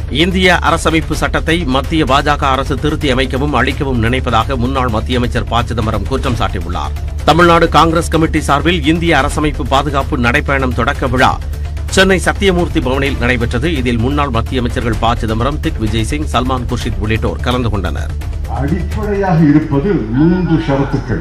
இந்திய அரசமைப்பு சட்டத்தை மத்திய பாஜக அரசு திருத்தி அமைக்கவும் அளிக்கவும் நினைப்பதாக முன்னாள் மத்திய அமைச்சர் ப சிதம்பரம் குற்றம் சாட்டியுள்ளார் தமிழ்நாடு காங்கிரஸ் கமிட்டி சார்பில் இந்திய அரசமைப்பு பாதுகாப்பு நடைப்பயணம் தொடக்க விழா சென்னை சத்தியமூர்த்தி பவனில் நடைபெற்றது இதில் முன்னாள் மத்திய அமைச்சர்கள் ப சிதம்பரம் திக் விஜய் சிங் சல்மான் குர்ஷித் உள்ளிட்டோர் கலந்து கொண்டனர் அடிப்படையாக இருப்பது மூன்று ஷரத்துக்கள்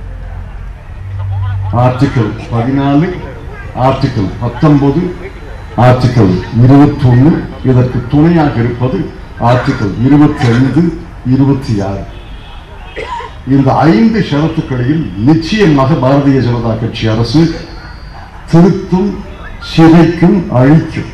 ஆர்டிகல் பதினாலு ஆர்டிகல் பத்தொன்பது ஆர்டிகல் இருபத்தி ஒன்று இதற்கு துணையாக இருப்பது ஆர்டிகல் இருபத்தி ஐந்து இருபத்தி ஆறு இந்த ஐந்து ஷரத்துக்களையும் நிச்சயமாக பாரதிய ஜனதா கட்சி அரசு திருத்தும் சிதைக்கும் அழிக்கும்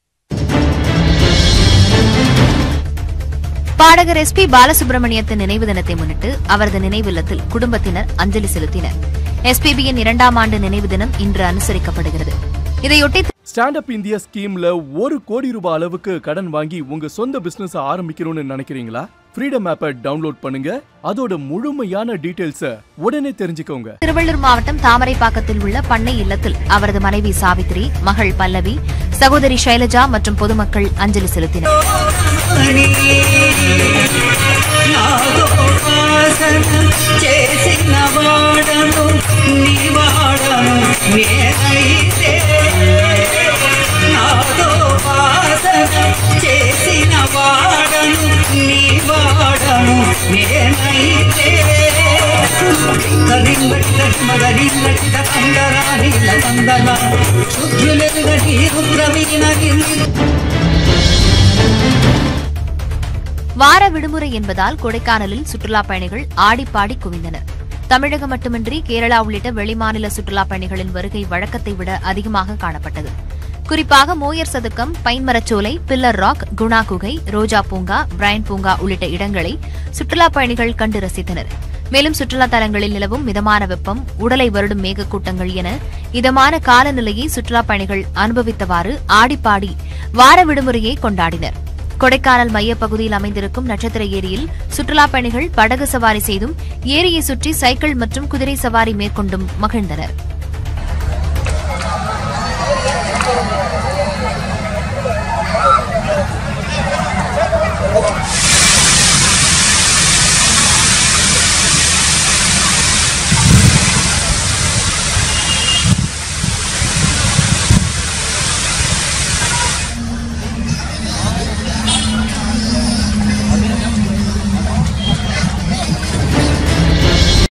பாடகர் எஸ் பி பாலசுப்ரமணியத்தின் நினைவு தினத்தை முன்னிட்டு அவரது நினைவில்லத்தில் குடும்பத்தினர் அஞ்சலி செலுத்தினர் எஸ்பிபியின் இரண்டாம் ஆண்டு நினைவு தினம் இன்று அனுசரிக்கப்படுகிறது இதையொட்டி ஸ்டாண்ட் அப் இந்தியா ஸ்கீம்ல ஒரு கோடி ரூபாய் அளவுக்கு கடன் வாங்கி உங்க சொந்த பிசினஸ் ஆரம்பிக்கணும்னு நினைக்கிறீங்களா ஃப்ரீடம் ஆப்பை டவுன்லோட் பண்ணுங்க அதோட முழுமையான டீடைல்ஸ உடனே தெரிஞ்சுக்கோங்க திருவள்ளூர் மாவட்டம் தாமரைப்பாக்கத்தில் உள்ள பண்ணை இல்லத்தில் அவரது மனைவி சாவித்ரி மகள் பல்லவி சகோதரி சைலஜா மற்றும் பொதுமக்கள் அஞ்சலி செலுத்தினர் చేసిన వాడను నీ వాడను నేనైతే నాతో వాసన చేసిన వాడను నీ వాడను నేనైతే మదరిల్లటిద కందరానిల కందల శుద్ధులెరుగటి రుద్రవీణగిరి வார விடுமுறை என்பதால் கொடைக்கானலில் சுற்றுலாப் பயணிகள் ஆடிப்பாடி குவிந்தனர் தமிழகம் மட்டுமின்றி கேரளா உள்ளிட்ட வெளிமாநில சுற்றுலாப் பயணிகளின் வருகை வழக்கத்தை விட அதிகமாக காணப்பட்டது குறிப்பாக மோயர் சதுக்கம் பைன்மரச்சோலை பில்லர் ராக் குணா குகை ரோஜா பூங்கா பிரைன் பூங்கா உள்ளிட்ட இடங்களை சுற்றுலாப் பயணிகள் கண்டு ரசித்தனர் மேலும் சுற்றுலா தலங்களில் நிலவும் மிதமான வெப்பம் உடலை வருடும் மேகக்கூட்டங்கள் என இதமான காலநிலையை சுற்றுலாப் பயணிகள் அனுபவித்தவாறு ஆடிப்பாடி வார விடுமுறையை கொண்டாடினர் கொடைக்கானல் மையப்பகுதியில் அமைந்திருக்கும் நட்சத்திர ஏரியில் சுற்றுலாப் பயணிகள் படகு சவாரி செய்தும் ஏரியை சுற்றி சைக்கிள் மற்றும் குதிரை சவாரி மேற்கொண்டும் மகிழ்ந்தனர்